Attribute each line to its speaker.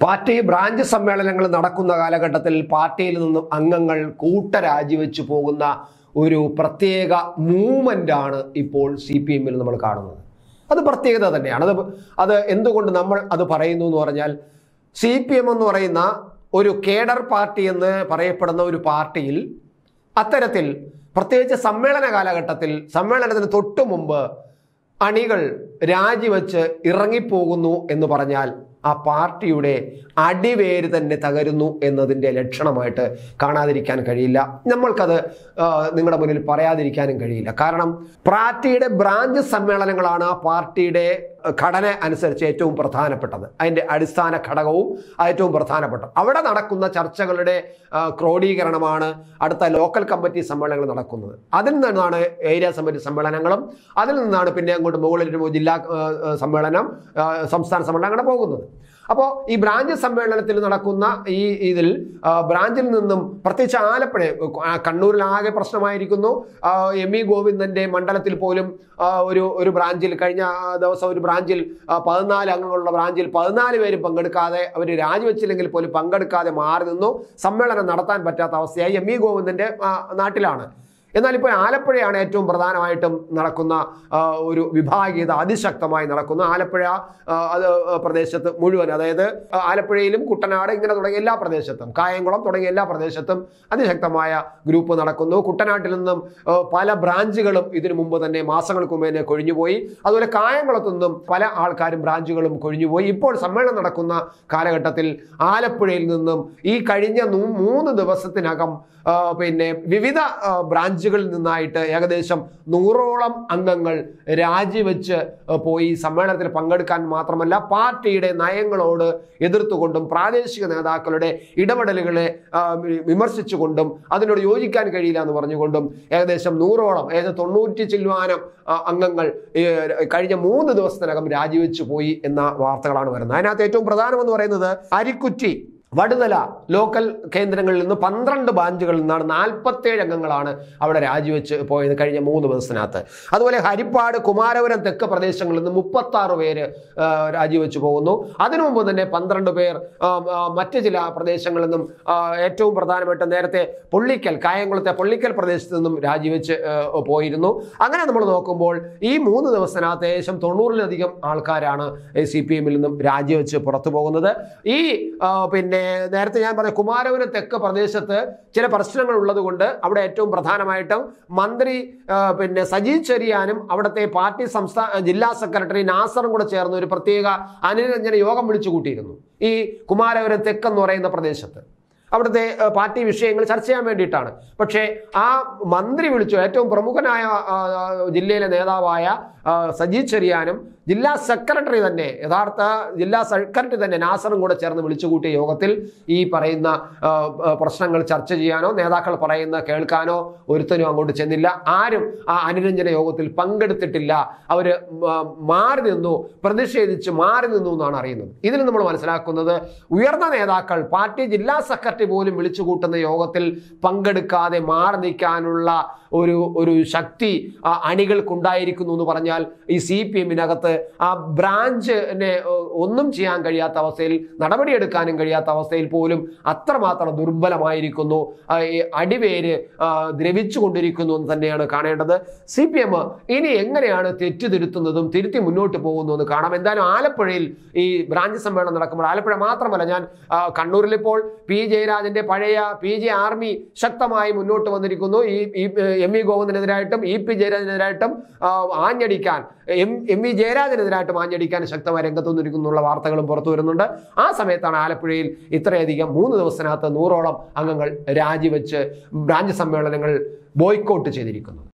Speaker 1: party branch സമ്മേളനങ്ങൾ നടക്കുന്ന കാലഘട്ടത്തിൽ പാർട്ടിയിൽ നിന്നും അംഗങ്ങൾ കൂട്ടരാജിവെച്ച് പോകുന്ന ഒരു പ്രത്യേക മൂവ്മെന്റ് ആണ് ഇപ്പോൾ സി പി എമ്മിൽ നമ്മൾ കാണുന്നത് അത് പ്രത്യേകത തന്നെയാണ് അത് അത് എന്തുകൊണ്ട് നമ്മൾ അത് പറയുന്നു എന്ന് പറഞ്ഞാൽ സി പി എം എന്ന് പറയുന്ന ഒരു കേഡർ പാർട്ടി എന്ന് പറയപ്പെടുന്ന ഒരു പാർട്ടിയിൽ അത്തരത്തിൽ പ്രത്യേകിച്ച് സമ്മേളന കാലഘട്ടത്തിൽ സമ്മേളനത്തിന് തൊട്ടു മുമ്പ് അണികൾ രാജിവെച്ച് ഇറങ്ങിപ്പോകുന്നു എന്ന് പറഞ്ഞാൽ ആ പാർട്ടിയുടെ അടിവേര് തന്നെ തകരുന്നു എന്നതിൻ്റെ ലക്ഷണമായിട്ട് കാണാതിരിക്കാൻ കഴിയില്ല നമ്മൾക്കത് ആ, നിങ്ങളുടെ മുന്നിൽ പറയാതിരിക്കാനും കഴിയില്ല കാരണം പാർട്ടിയുടെ ബ്രാഞ്ച് സമ്മേളനങ്ങളാണ് ആ പാർട്ടിയുടെ ഘടന അനുസരിച്ച് ഏറ്റവും പ്രധാനപ്പെട്ടത് അതിൻ്റെ അടിസ്ഥാന ഘടകവും ഏറ്റവും പ്രധാനപ്പെട്ടത് അവിടെ നടക്കുന്ന ചർച്ചകളുടെ ആ, ക്രോഡീകരണമാണ് അടുത്ത ലോക്കൽ കമ്മിറ്റി സമ്മേളനങ്ങൾ നടക്കുന്നത് അതിൽ നിന്നാണ് ഏരിയ സമിതി സമ്മേളനങ്ങളും അതിൽ നിന്നാണ് പിന്നെ അങ്ങോട്ട് മുകളിൽ ഒരു ജില്ലാ ആ, ആ, സമ്മേളനം ആ, സംസ്ഥാന സമ്മേളനം അങ്ങനെ പോകുന്നത് അപ്പോൾ ഈ ബ്രാഞ്ച് സമ്മേളനത്തിൽ നടക്കുന്ന ഈ ഇതിൽ ആ, ബ്രാഞ്ചിൽ നിന്നും പ്രത്യേകിച്ച് ആലപ്പുഴ ആ, കണ്ണൂരിലാകെ പ്രശ്നമായിരിക്കുന്നു ആ, എം ഇ ഗോവിന്ദന്റെ മണ്ഡലത്തിൽ പോലും ആ, ഒരു ഒരു ബ്രാഞ്ചിൽ കഴിഞ്ഞ ആ, ദിവസം ഒരു ബ്രാഞ്ചിൽ ആ, പതിനാല് അംഗങ്ങളുള്ള ബ്രാഞ്ചിൽ പതിനാല് പേരും പങ്കെടുക്കാതെ അവർ രാജിവെച്ചില്ലെങ്കിൽ പോലും പങ്കെടുക്കാതെ മാറി നിന്നു സമ്മേളനം നടത്താൻ പറ്റാത്ത അവസ്ഥയായി എം ഇ ഗോവിന്ദന്റെ ആ, നാട്ടിലാണ് എന്നാൽ ഇപ്പോൾ ആലപ്പുഴയാണ് ഏറ്റവും പ്രധാനമായിട്ടും നടക്കുന്ന ആ, ഒരു വിഭാഗീയത അതിശക്തമായി നടക്കുന്ന ആലപ്പുഴ ആ, അത് പ്രദേശത്ത് മുഴുവൻ അതായത് ആ, ആലപ്പുഴയിലും കുട്ടനാട് ഇങ്ങനെ തുടങ്ങിയ എല്ലാ പ്രദേശത്തും കായംകുളം തുടങ്ങിയ എല്ലാ പ്രദേശത്തും അതിശക്തമായ ഗ്രൂപ്പ് നടക്കുന്നു കുട്ടനാട്ടിൽ നിന്നും ആ, പല ബ്രാഞ്ചുകളും ഇതിനു മുമ്പ് തന്നെ മാസങ്ങൾക്ക് മുമ്പ് തന്നെ കൊഴിഞ്ഞുപോയി അതുപോലെ കായംകുളത്തു നിന്നും പല ആൾക്കാരും ബ്രാഞ്ചുകളും കൊഴിഞ്ഞുപോയി ഇപ്പോൾ സമ്മേളനം നടക്കുന്ന കാലഘട്ടത്തിൽ ആലപ്പുഴയിൽ നിന്നും ഈ കഴിഞ്ഞ നൂ- മൂന്ന് ദിവസത്തിനകം ആ, പിന്നെ വിവിധ ആ, ബ്രാഞ്ചുകളിൽ നിന്നായിട്ട് ഏകദേശം നൂറോളം അംഗങ്ങൾ രാജിവെച്ച് ആ, പോയി സമ്മേളനത്തിൽ പങ്കെടുക്കാൻ മാത്രമല്ല പാർട്ടിയുടെ നയങ്ങളോട് എതിർത്തുകൊണ്ടും പ്രാദേശിക നേതാക്കളുടെ ഇടപെടലുകളെ ആ, വി- വിമർശിച്ചുകൊണ്ടും അതിനോട് യോജിക്കാൻ കഴിയില്ല എന്ന് പറഞ്ഞുകൊണ്ടും ഏകദേശം നൂറോളം ഏകദേശം തൊണ്ണൂറ്റി ചില്ലുവാനം ആ, അംഗങ്ങൾ ഏ, കഴിഞ്ഞ മൂന്ന് ദിവസത്തിനകം രാജിവെച്ച് പോയി എന്ന വാർത്തകളാണ് വരുന്നത് അതിനകത്ത് ഏറ്റവും പ്രധാനമെന്ന് പറയുന്നത് അരിക്കുറ്റി വടുതല ലോക്കൽ കേന്ദ്രങ്ങളിൽ നിന്ന് പന്ത്രണ്ട് ബ്രാഞ്ചുകളിൽ നിന്നാണ് നാൽപ്പത്തേഴ് അംഗങ്ങളാണ് അവിടെ രാജിവെച്ച് പോയത് കഴിഞ്ഞ മൂന്ന് ദിവസത്തിനകത്ത് അതുപോലെ ഹരിപ്പാട് കുമാരപുരം തെക്ക് പ്രദേശങ്ങളിൽ നിന്ന് മുപ്പത്തി ആറ് പേര് ആ, രാജിവെച്ച് പോകുന്നു അതിനു മുമ്പ് തന്നെ പന്ത്രണ്ട് പേർ ആ, ആ, മറ്റ് ചില പ്രദേശങ്ങളിൽ നിന്നും ആ, ഏറ്റവും പ്രധാനമായിട്ട് നേരത്തെ പൊള്ളിക്കൽ കായംകുളത്തെ പൊള്ളിക്കൽ പ്രദേശത്ത് നിന്നും രാജിവെച്ച് ആ, പോയിരുന്നു അങ്ങനെ നമ്മൾ നോക്കുമ്പോൾ ഈ മൂന്ന് ദിവസത്തിനകത്ത് ഏകദേശം തൊണ്ണൂറിലധികം ആൾക്കാരാണ് സി പി എമ്മിൽ നിന്നും രാജിവെച്ച് പുറത്തു പോകുന്നത് ഈ ആ, പിന്നെ നേരത്തെ ഞാൻ പറഞ്ഞ കുമാരപുരം തെക്ക് പ്രദേശത്ത് ചില പ്രശ്നങ്ങൾ ഉള്ളതുകൊണ്ട് അവിടെ ഏറ്റവും പ്രധാനമായിട്ടും മന്ത്രി ആ, പിന്നെ സജി ചെറിയാനും അവിടുത്തെ പാർട്ടി സംസ്ഥാന ജില്ലാ സെക്രട്ടറി നാസറും കൂടെ ചേർന്ന് ഒരു പ്രത്യേക അനുരഞ്ജന യോഗം വിളിച്ചു കൂട്ടിയിരുന്നു ഈ കുമാരപുരം തെക്ക് എന്ന് പറയുന്ന പ്രദേശത്ത് അവിടുത്തെ ആ, പാർട്ടി വിഷയങ്ങൾ ചർച്ച ചെയ്യാൻ വേണ്ടിയിട്ടാണ് പക്ഷേ ആ മന്ത്രി വിളിച്ചു ഏറ്റവും പ്രമുഖനായ ആ, ആ, ജില്ലയിലെ നേതാവായ ആ, സജി ചെറിയാനും ജില്ലാ സെക്രട്ടറി തന്നെ യഥാർത്ഥ ജില്ലാ സെക്രട്ടറി തന്നെ നാസറും കൂടെ ചേർന്ന് വിളിച്ചു കൂട്ടിയ യോഗത്തിൽ ഈ പറയുന്ന ആ, ആ, പ്രശ്നങ്ങൾ ചർച്ച ചെയ്യാനോ നേതാക്കൾ പറയുന്ന കേൾക്കാനോ ഒരുത്തനും അങ്ങോട്ട് ചെന്നില്ല ആരും ആ അനുരഞ്ജന യോഗത്തിൽ പങ്കെടുത്തിട്ടില്ല അവര് മ- മാറി നിന്നു പ്രതിഷേധിച്ച് മാറി നിന്നു എന്നാണ് അറിയുന്നത് ഇതിൽ നമ്മൾ മനസ്സിലാക്കുന്നത് ഉയർന്ന നേതാക്കൾ പാർട്ടി ജില്ലാ സെക്രട്ടറി പോലും വിളിച്ചു കൂട്ടുന്ന യോഗത്തിൽ പങ്കെടുക്കാതെ മാറി നിൽക്കാനുള്ള ഒരു ഒരു ശക്തി ആ, അണികൾക്കുണ്ടായിരിക്കുന്നു എന്ന് പറഞ്ഞാൽ ഈ സി പി എമ്മിനകത്ത് ആ ബ്രാഞ്ചിനെ ഏഹ്, ഒന്നും ചെയ്യാൻ കഴിയാത്ത അവസ്ഥയിൽ നടപടിയെടുക്കാനും കഴിയാത്ത അവസ്ഥയിൽ പോലും അത്രമാത്രം ദുർബലമായിരിക്കുന്നു ആ, ഈ അടിവേര് ആ, ദ്രവിച്ചുകൊണ്ടിരിക്കുന്നു എന്ന് തന്നെയാണ് കാണേണ്ടത് സി പി എം ഇനി എങ്ങനെയാണ് തെറ്റ് തിരുത്തുന്നതും തിരുത്തി മുന്നോട്ട് പോകുന്നു എന്ന് കാണാം എന്തായാലും ആലപ്പുഴയിൽ ഈ ബ്രാഞ്ച് സമ്മേളനം നടക്കുമ്പോൾ ആലപ്പുഴ മാത്രമല്ല ഞാൻ ആ, കണ്ണൂരിൽ ഇപ്പോൾ പി ജയരാജന്റെ പഴയ പി ജെ ആർമി ശക്തമായി മുന്നോട്ട് വന്നിരിക്കുന്നു ഈ ഈ, ഏഹ്, എം ഇ ഗോവിന്ദനെതിരായിട്ടും ഇ പി ജയരാജനെതിരായിട്ടും ആ, ആഞ്ഞടിക്കാൻ എം എം വി ജയരാജനെതിരായിട്ടും ആഞ്ഞടിക്കാൻ ശക്തമായി രംഗത്ത് വന്നിരിക്കുന്നുള്ള വാർത്തകളും പുറത്തു വരുന്നുണ്ട് ആ സമയത്താണ് ആലപ്പുഴയിൽ ഇത്രയധികം മൂന്ന് ദിവസത്തിനകത്ത് നൂറോളം അംഗങ്ങൾ രാജിവെച്ച് ബ്രാഞ്ച് സമ്മേളനങ്ങൾ ബോയ്ക്കോട്ട് ചെയ്തിരിക്കുന്നത്